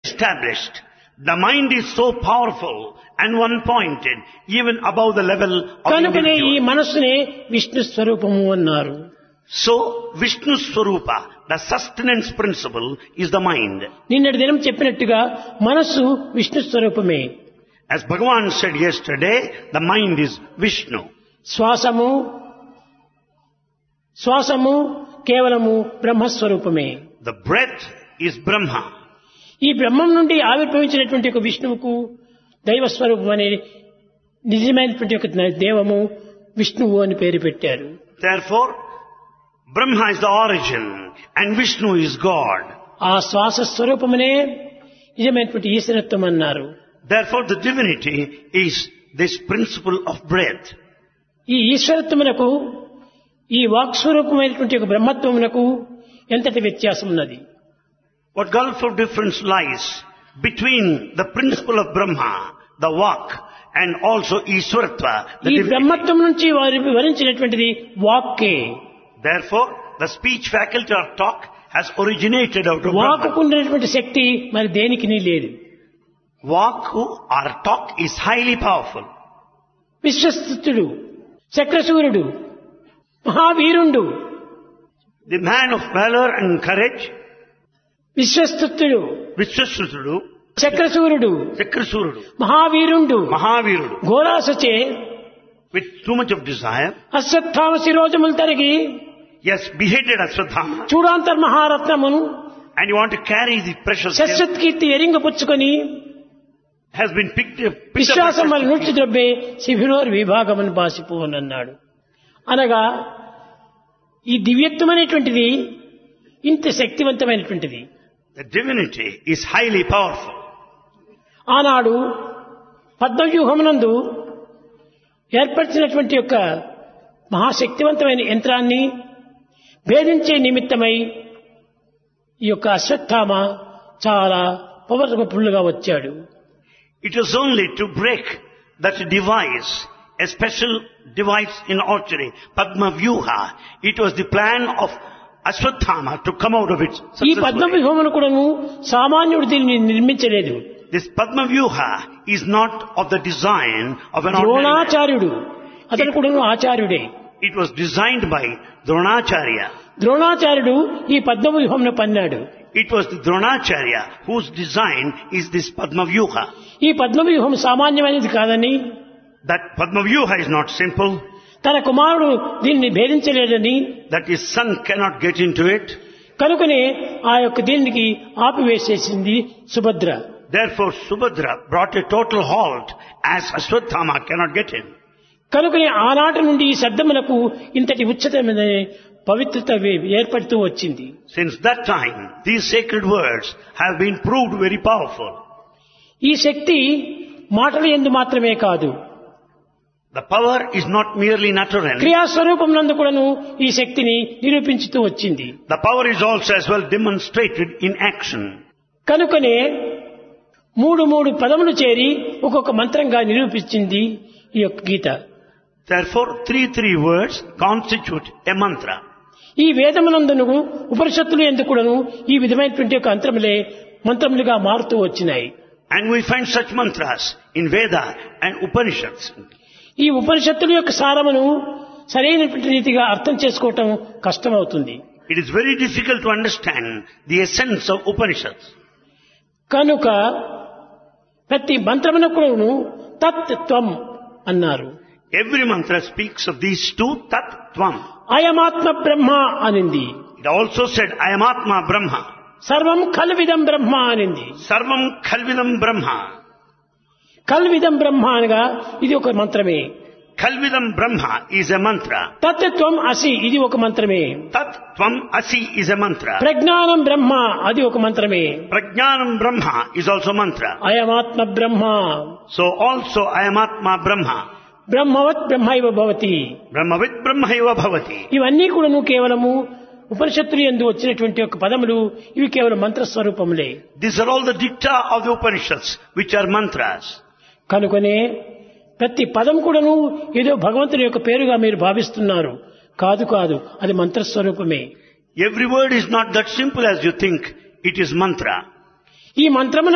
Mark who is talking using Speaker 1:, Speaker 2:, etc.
Speaker 1: established. The mind is so powerful and one-pointed, even above the level of
Speaker 2: కనుకనే ఈ
Speaker 1: individual.
Speaker 2: మనస్సునే Vishnu స్వరూపము అన్నారు
Speaker 1: So, Vishnu Swarupa, the sustenance principle, is the mind.
Speaker 2: నిన్నటి దినం చెప్పినట్టుగా మనస్సు విష్ణు స్వరూపమే
Speaker 1: As Bhagavan said yesterday, the mind is Vishnu.
Speaker 2: శ్వాసము శ్వాసము కేవలము బ్రహ్మస్వరూపమే
Speaker 1: The breath is Brahma.
Speaker 2: ఈ బ్రహ్మం నుండి ఆవిర్భవించినటువంటి ఒక విష్ణువుకు దైవ స్వరూపం అనే నిజమైనటువంటి ఒక దేవము విష్ణువు అని పేరు పెట్టారు
Speaker 1: Therefore, Brahma is the origin and Vishnu is God.
Speaker 2: ఆ శ్వాస స్వరూపమనే నిజమైనటువంటి ఈశ్వరత్వం అన్నారు
Speaker 1: Therefore, the divinity is this principle of breath.
Speaker 2: ఈ ఈశ్వరత్వమునకు ఈ వాక్ స్వరూపమైనటువంటి ఒక బ్రహ్మత్వమునకు ఎంతటి వ్యత్యాసం ఉన్నది
Speaker 1: What gulf of difference lies between the principle of Brahma, the Vak, and also Iswaratva, the
Speaker 2: ఈ
Speaker 1: divinity.
Speaker 2: బ్రహ్మత్వం నుంచి వారు వివరించినటువంటిది వాక్కే
Speaker 1: Therefore, the speech faculty or talk has originated out of Brahma.
Speaker 2: వాకుకు ఉండేటువంటి శక్తి మరి దేనికి లేదు
Speaker 1: Vaku or talk is highly powerful.
Speaker 2: విశ్వస్తుడు చక్రసూర్యుడు మహావీరుండు
Speaker 1: The man of valor and courage,
Speaker 2: విశ్వస్తుడు
Speaker 1: Vishwasrutudu,
Speaker 2: చక్రసూర్యుడు
Speaker 1: Chakrasurudu,
Speaker 2: మహావీరుండు
Speaker 1: Mahavirudu,
Speaker 2: ఘోరాసచే
Speaker 1: with too much of desire,
Speaker 2: Ashwatthama శిరోజములు తరిగి
Speaker 1: yes, beheaded Aswadhama,
Speaker 2: చూడాంతర్ మహారత్నమును
Speaker 1: and you want to carry the precious gem,
Speaker 2: శశ్వత్కీర్తి ఎరింగ పుచ్చుకొని
Speaker 1: has been picked up. picked up
Speaker 2: విశ్వాసం వల్ల
Speaker 1: by
Speaker 2: నూర్చి ద్రబ్బే శిబిరోర్ విభాగమని బాసిపోనన్నాడు అనగా ఈ దివ్యత్వం అనేటువంటిది ఇంత శక్తివంతమైనటువంటిది
Speaker 1: The divinity is highly powerful.
Speaker 2: ఆనాడు పద్మవ్యూహమునందు ఏర్పరిచినటువంటి యొక్క మహాశక్తివంతమైన యంత్రాన్ని భేదించే నిమిత్తమై ఈ యొక్క అశ్వత్థామ చాలా పవర్ఫుల్గా వచ్చాడు
Speaker 1: It was only to break that device, a special device in archery, Padma Vyuha. It was the plan of Aswathama to come out of it
Speaker 2: ఈ
Speaker 1: successfully.
Speaker 2: పద్మవ్యూహమును కూడాను సామాన్యుడు దీన్ని నిర్మించలేదు
Speaker 1: This Padma Vyuha is not of the design of an ordinary man.
Speaker 2: ద్రోణాచార్యుడు అతను కూడాను ఆచార్యుడే
Speaker 1: It was designed by Dronacharya.
Speaker 2: ద్రోణాచార్యుడు ఈ పద్మవ్యూహంను పన్నాడు
Speaker 1: It was the Dronacharya whose design is this Padma Vyuha.
Speaker 2: ఈ పద్మవ్యూహం సామాన్యమైనది కాదని
Speaker 1: That Padma Vyuha is not simple,
Speaker 2: తన కుమారుడు దీన్ని భేదించలేదని
Speaker 1: that his son cannot get into it.
Speaker 2: కనుకనే ఆ యొక్క దీనికి ఆపివేసేసింది Subhadra
Speaker 1: Therefore Subhadra brought a total halt as Aswathama cannot get in.
Speaker 2: కనుకనే ఆనాటి నుండి ఈ శబ్దములకు ఇంతటి ఉచ్చతమైన పవిత్రత వే- ఏర్పడుతూ వచ్చింది
Speaker 1: Since that time, these sacred words have been proved very powerful.
Speaker 2: ఈ శక్తి మాటలు ఎందు మాత్రమే కాదు
Speaker 1: The power is not merely in utterance.
Speaker 2: క్రియాస్వరూపం నందు కూడాను ఈ శక్తిని నిరూపించుతూ వచ్చింది
Speaker 1: The power is also as well demonstrated in action.
Speaker 2: కనుకనే మూడు మూడు పదములు చేరి ఒక్కొక్క మంత్రంగా నిరూపించింది ఈ యొక్క గీత
Speaker 1: Therefore, three three words constitute a mantra.
Speaker 2: ఈ వేదమునందును ఉపనిషత్తులు ఎందుకు కూడాను ఈ విధమైనటువంటి యొక్క అంతరములే మంత్రములుగా మారుతూ వచ్చినాయి
Speaker 1: And we find such mantras in Veda and Upanishads.
Speaker 2: ఈ ఉపనిషత్తుల యొక్క సారమును సరైనటువంటి రీతిగా అర్థం చేసుకోవటం కష్టమవుతుంది
Speaker 1: It is very difficult to understand the essence of Upanishads.
Speaker 2: కనుక ప్రతి మంత్రమునకును తత్వం అన్నారు
Speaker 1: Every mantra speaks of these two tat tvam.
Speaker 2: అయమాత్మ బ్రహ్మ అనింది
Speaker 1: It also said, I am Atma Brahma.
Speaker 2: సర్వం కల్విదం బ్రహ్మ అనింది
Speaker 1: Sarvam Khalvidam Brahma.
Speaker 2: కల్విదం బ్రహ్మ అనగా ఇది ఒక మంత్రమే
Speaker 1: Khalvidam Brahma is a mantra.
Speaker 2: తత్వం అసి ఇది ఒక మంత్రమే
Speaker 1: Tat Tvam Asi is a mantra.
Speaker 2: ప్రజ్ఞానం బ్రహ్మ అది ఒక మంత్రమే
Speaker 1: Prajnanam Brahma is also mantra.
Speaker 2: అయమాత్మ Brahma
Speaker 1: So also I am Atma Brahma.
Speaker 2: బ్రహ్మవత్ బ్రహ్మైవ భవతి
Speaker 1: Brahmavid Brahmaiva Bhavati.
Speaker 2: ఇవన్నీ కూడాను కేవలము ఉపనిషత్తులు ఎందు వచ్చినటువంటి ఒక పదములు ఇవి కేవలం మంత్రస్వరూపములే
Speaker 1: These are all the dicta of the Upanishads, which are mantras.
Speaker 2: కనుకనే ప్రతి పదం కూడాను ఏదో భగవంతుని యొక్క పేరుగా మీరు భావిస్తున్నారు కాదు కాదు అది మంత్రస్వరూపమే
Speaker 1: Every word is not that simple as you think. It is mantra.
Speaker 2: ఈ మంత్రమున